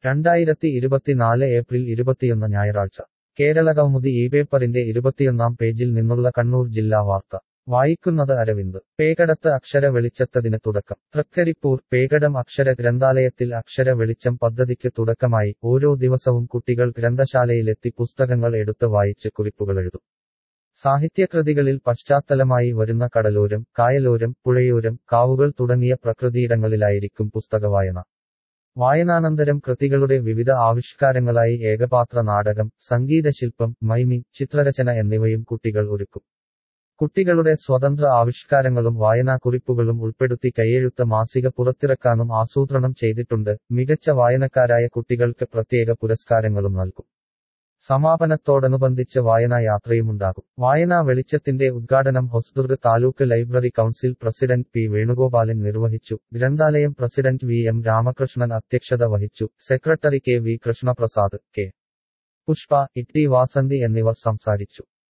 രണ്ടായിരത്തി ഇരുപത്തിനാല് ഏപ്രിൽ ഇരുപത്തിയൊന്ന് ഞായറാഴ്ച കേരള കൗമുദി ഈ പേപ്പറിന്റെ ഇരുപത്തിയൊന്നാം പേജിൽ നിന്നുള്ള കണ്ണൂർ ജില്ലാ വാർത്ത വായിക്കുന്നത് അരവിന്ദ് പേകടത്ത് അക്ഷര വെളിച്ചത്തതിന് തുടക്കം തൃക്കരിപ്പൂർ പേകടം അക്ഷര ഗ്രന്ഥാലയത്തിൽ അക്ഷര വെളിച്ചം പദ്ധതിക്ക് തുടക്കമായി ഓരോ ദിവസവും കുട്ടികൾ ഗ്രന്ഥശാലയിലെത്തി പുസ്തകങ്ങൾ എടുത്ത് വായിച്ച് കുറിപ്പുകളെഴുതും സാഹിത്യകൃതികളിൽ പശ്ചാത്തലമായി വരുന്ന കടലോരം കായലോരം പുഴയോരം കാവുകൾ തുടങ്ങിയ പ്രകൃതിയിടങ്ങളിലായിരിക്കും പുസ്തകവായന വായനാനന്തരം കൃതികളുടെ വിവിധ ആവിഷ്കാരങ്ങളായി ഏകപാത്ര നാടകം സംഗീതശില്പം മൈമിംഗ് ചിത്രരചന എന്നിവയും കുട്ടികൾ ഒരുക്കും കുട്ടികളുടെ സ്വതന്ത്ര ആവിഷ്കാരങ്ങളും വായനാക്കുറിപ്പുകളും ഉൾപ്പെടുത്തി കൈയെഴുത്ത് മാസിക പുറത്തിറക്കാനും ആസൂത്രണം ചെയ്തിട്ടുണ്ട് മികച്ച വായനക്കാരായ കുട്ടികൾക്ക് പ്രത്യേക പുരസ്കാരങ്ങളും നൽകും സമാപനത്തോടനുബന്ധിച്ച് വായനാ യാത്രയുമുണ്ടാകും വായനാ വെളിച്ചത്തിന്റെ ഉദ്ഘാടനം Hosdurg taluk library council president P Venugopalan നിർവഹിച്ചു ഗ്രന്ഥാലയം പ്രസിഡന്റ് വി എം രാമകൃഷ്ണൻ അധ്യക്ഷത വഹിച്ചു secretary K V Krishnaprasad K Pushpa Itty Vasanthi എന്നിവർ സംസാരിച്ചു